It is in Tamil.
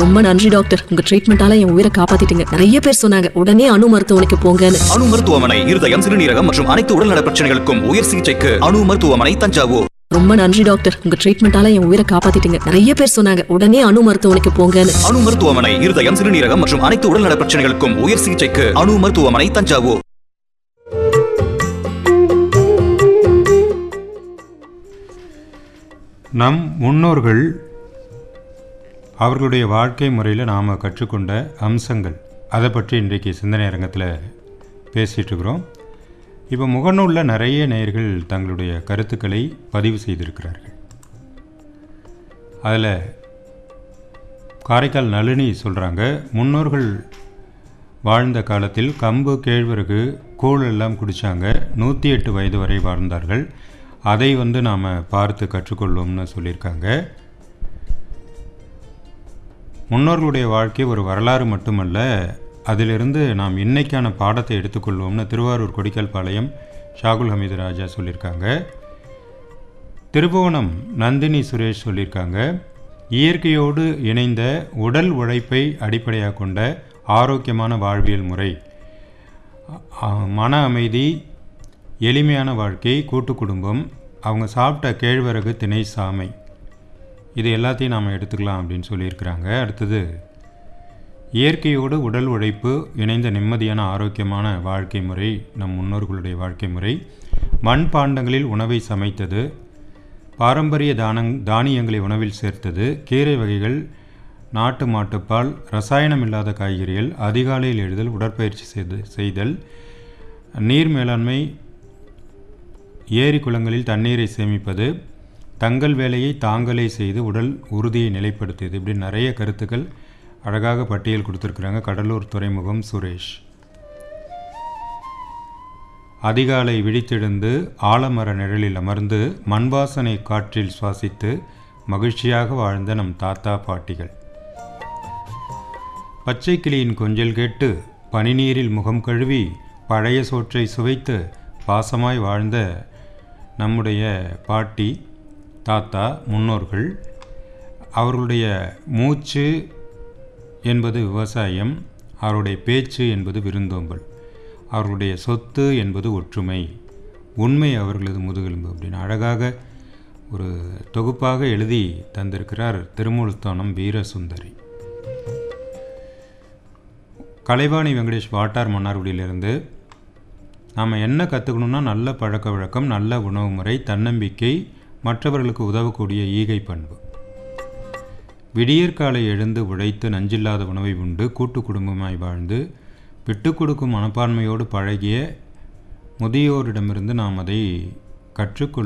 ரொம்ப நன்றி டாக்டர் உங்க ட்ரீட்மெண்டால என் உயிரை காப்பாத்திட்டீங்க நிறைய பேர் சொன்னாங்க உடனே அணு மருத்துவமனைக்கு போங்கன்னு அணு மருத்துவமனை இருதயம் சிறுநீரகம் மற்றும் அனைத்து உடல்நல பிரச்சனைகளுக்கும் உயர் சிகிச்சைக்கு அணு மருத்துவமனை தஞ்சாவூர் ரொம்ப நன்றி டாக்டர் உங்க ட்ரீட்மெண்டால என் உயிரை காப்பாத்திட்டீங்க நிறைய பேர் சொன்னாங்க உடனே அணு மருத்துவமனைக்கு போங்கன்னு அணு மருத்துவமனை இருதயம் சிறுநீரகம் மற்றும் அனைத்து உடல்நல பிரச்சனைகளுக்கும் உயர் சிகிச்சைக்கு அணு மருத்துவமனை தஞ்சாவூர் நம் முன்னோர்கள் அவர்களுடைய வாழ்க்கை முறையில் நாம் கற்றுக்கொண்ட அம்சங்கள் அதை பற்றி இன்றைக்கு சிந்தனை அரங்கத்தில் பேசிகிட்டு இருக்கிறோம் இப்போ முகநூலில் நிறைய நேயர்கள் தங்களுடைய கருத்துக்களை பதிவு செய்திருக்கிறார்கள் அதில் காரைக்கால் நளினி சொல்கிறாங்க முன்னோர்கள் வாழ்ந்த காலத்தில் கம்பு கேழ்வரகு கூழ் எல்லாம் குடித்தாங்க நூற்றி எட்டு வயது வரை வாழ்ந்தார்கள் அதை வந்து நாம் பார்த்து கற்றுக்கொள்வோம்னு சொல்லியிருக்காங்க முன்னோர்களுடைய வாழ்க்கை ஒரு வரலாறு மட்டுமல்ல அதிலிருந்து நாம் இன்னைக்கான பாடத்தை எடுத்துக்கொள்வோம்னு திருவாரூர் கொடிக்கல் பாளையம் ஷாகுல் ஹமீது ராஜா சொல்லியிருக்காங்க திருபுவனம் நந்தினி சுரேஷ் சொல்லியிருக்காங்க இயற்கையோடு இணைந்த உடல் உழைப்பை அடிப்படையாக கொண்ட ஆரோக்கியமான வாழ்வியல் முறை அ, மன அமைதி எளிமையான வாழ்க்கை கூட்டு குடும்பம் அவங்க சாப்பிட்ட கேழ்வரகு திணை சாமை இது எல்லாத்தையும் நாம் எடுத்துக்கலாம் அப்படின்னு சொல்லியிருக்கிறாங்க அடுத்தது இயற்கையோடு உடல் உழைப்பு இணைந்த நிம்மதியான ஆரோக்கியமான வாழ்க்கை முறை நம் முன்னோர்களுடைய வாழ்க்கை முறை மண் பாண்டங்களில் உணவை சமைத்தது பாரம்பரிய தானங் தானியங்களை உணவில் சேர்த்தது கீரை வகைகள் நாட்டு மாட்டுப்பால் ரசாயனம் இல்லாத காய்கறிகள் அதிகாலையில் எழுதல் உடற்பயிற்சி செய்து செய்தல் நீர் மேலாண்மை ஏரி குளங்களில் தண்ணீரை சேமிப்பது தங்கள் வேலையை தாங்களே செய்து உடல் உறுதியை நிலைப்படுத்தியது இப்படி நிறைய கருத்துக்கள் அழகாக பட்டியல் கொடுத்துருக்குறாங்க கடலூர் துறைமுகம் சுரேஷ் அதிகாலை விழித்தெழுந்து ஆலமர நிழலில் அமர்ந்து மண்வாசனை காற்றில் சுவாசித்து மகிழ்ச்சியாக வாழ்ந்த நம் தாத்தா பாட்டிகள் பச்சை கிளியின் கொஞ்சல் கேட்டு பனிநீரில் முகம் கழுவி பழைய சோற்றை சுவைத்து பாசமாய் வாழ்ந்த நம்முடைய பாட்டி தாத்தா முன்னோர்கள் அவர்களுடைய மூச்சு என்பது விவசாயம் அவருடைய பேச்சு என்பது விருந்தோம்பல் அவர்களுடைய சொத்து என்பது ஒற்றுமை உண்மை அவர்களது முதுகெலும்பு அப்படின்னு அழகாக ஒரு தொகுப்பாக எழுதி தந்திருக்கிறார் திருமூலத்தானம் வீரசுந்தரி கலைவாணி வெங்கடேஷ் வாட்டார் மன்னார்குடியிலிருந்து நாம் என்ன கற்றுக்கணும்னா நல்ல பழக்க வழக்கம் நல்ல உணவு முறை தன்னம்பிக்கை மற்றவர்களுக்கு உதவக்கூடிய ஈகை பண்பு விடியற்காலை எழுந்து உழைத்து நஞ்சில்லாத உணவை உண்டு கூட்டு குடும்பமாய் வாழ்ந்து விட்டு கொடுக்கும் மனப்பான்மையோடு பழகிய முதியோரிடமிருந்து நாம் அதை கற்றுக்கொள்ள